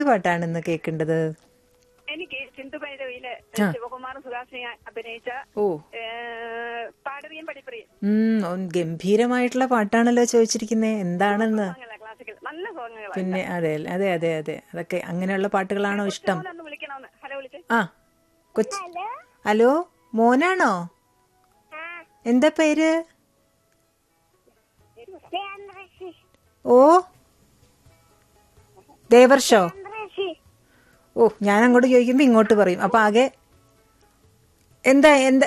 പാട്ടാണ് ഇന്ന് കേൾക്കേണ്ടത് എനിക്ക് ചിന്തുഭൈരവിയില് ആ. ശിവകുമാറും സുഹാസിനി അഭിനയിച്ച ഓ ഏ, പാടുകയും പഠിപ്പറിയും ഉം ഒന്ന് ഗംഭീരമായിട്ടുള്ള പാട്ടാണല്ലോ ചോദിച്ചിരിക്കുന്നത് എന്താണെന്ന് ക്ലാസിക്കൽ നല്ല സോങ്ങുകളാണ് പിന്നെ അതെ അതെ അതെ അതെ അതൊക്കെ അങ്ങനെയുള്ള പാട്ടുകളാണോ ഇഷ്ടം ഒന്ന് വിളിക്കണമെന്ന് ഹലോ വിളിച്ച് ആ കൊച്ച് ഹലോ മോനാണോ എന്താ പേര് ഓ ദേവർഷോ ഓ ഞാൻ അങ്ങോട്ട് ചോദിക്കുമ്പോ ഇങ്ങോട്ട് പറയും അപ്പൊ ആകെ എന്താ എന്താ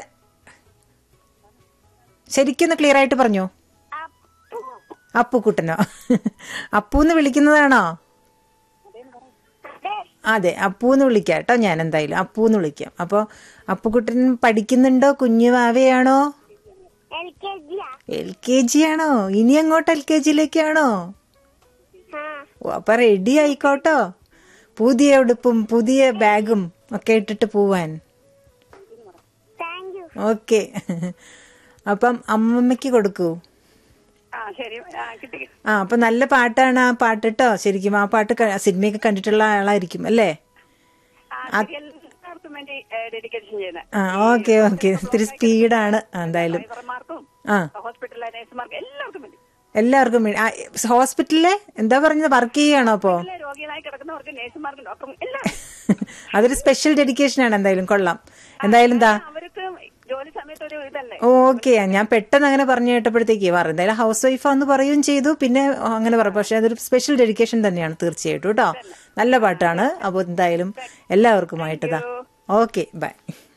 ശരിക്കൊന്ന് ക്ലിയർ ആയിട്ട് പറഞ്ഞോ അപ്പുക്കുട്ടനോ അപ്പൂന്ന് വിളിക്കുന്നതാണോ അതെ അപ്പൂന്ന് വിളിക്കാം കേട്ടോ ഞാൻ എന്തായാലും അപ്പൂന്ന് വിളിക്കാം അപ്പോൾ അപ്പുക്കുട്ടൻ പഠിക്കുന്നുണ്ടോ കുഞ്ഞു വാവയാണോ എൽ കെ ജിയാ എൽ കെ ജി ആണോ ഇനി അങ്ങോട്ട് എൽ കെ ജിയിലേക്കാണോ ഓ അപ്പൊ റെഡി ആയിക്കോട്ടോ പുതിയ ഉടുപ്പും പുതിയ ബാഗും ഒക്കെ ഇട്ടിട്ട് പോവാൻ താങ്ക് യു ഓക്കെ അപ്പം അമ്മമ്മയ്ക്ക് കൊടുക്കൂ ആ ശരി ആ, കിട്ടി കിട്ടി. ആ അപ്പൊ നല്ല പാട്ടാണ് ആ പാട്ട് കേട്ടോ ശരിക്കും ആ പാട്ട് ക- സിനിമയൊക്കെ കണ്ടിട്ടുള്ള ആളായിരിക്കും അല്ലേ ആ, ശരി, എല്ലാവർക്കും വേണ്ടി ഡെഡിക്കേഷൻ ചെയ്യുന്നത് ആ ഓക്കെ ഓക്കെ ഇത്തിരി സ്പീഡാണ് എന്തായാലും ഡ്രൈവർമാർക്കും ആ ഹോസ്പിറ്റലിലെ നഴ്സുമാർക്കും എല്ലാവർക്കും വേണ്ടി എല്ലാവർക്കും വേണ്ടി ആ, ഹോസ്പിറ്റലിലെ എന്താ പറഞ്ഞത് വർക്ക് ചെയ്യുകയാണോ അപ്പോ എല്ലാ രോഗികളായി കിടക്കുന്നവർക്ക് നഴ്സുമാർക്കും ഡോക്ടർക്കും എല്ലാവർക്കും അതൊരു സ്പെഷ്യൽ ഡെഡിക്കേഷൻ ആണ് എന്തായാലും കൊള്ളാം എന്തായാലും എന്താ അവർക്ക് ജോലി സമയത്ത് ഒരു ഇതല്ലേ ഓക്കെ ഞാൻ പെട്ടെന്ന് അങ്ങനെ പറഞ്ഞു കേട്ടപ്പോഴത്തേക്ക് പറ എന്തായാലും ഹൗസ് വൈഫാന്ന് പറയുകയും ചെയ്തു പിന്നെ അങ്ങനെ പറ പക്ഷെ അതൊരു സ്പെഷ്യൽ ഡെഡിക്കേഷൻ തന്നെയാണ് തീർച്ചയായിട്ടും കേട്ടോ നല്ല പാട്ടാണ് അപ്പോൾ എന്തായാലും എല്ലാവർക്കുമായിട്ടതാ ഓക്കെ ബൈ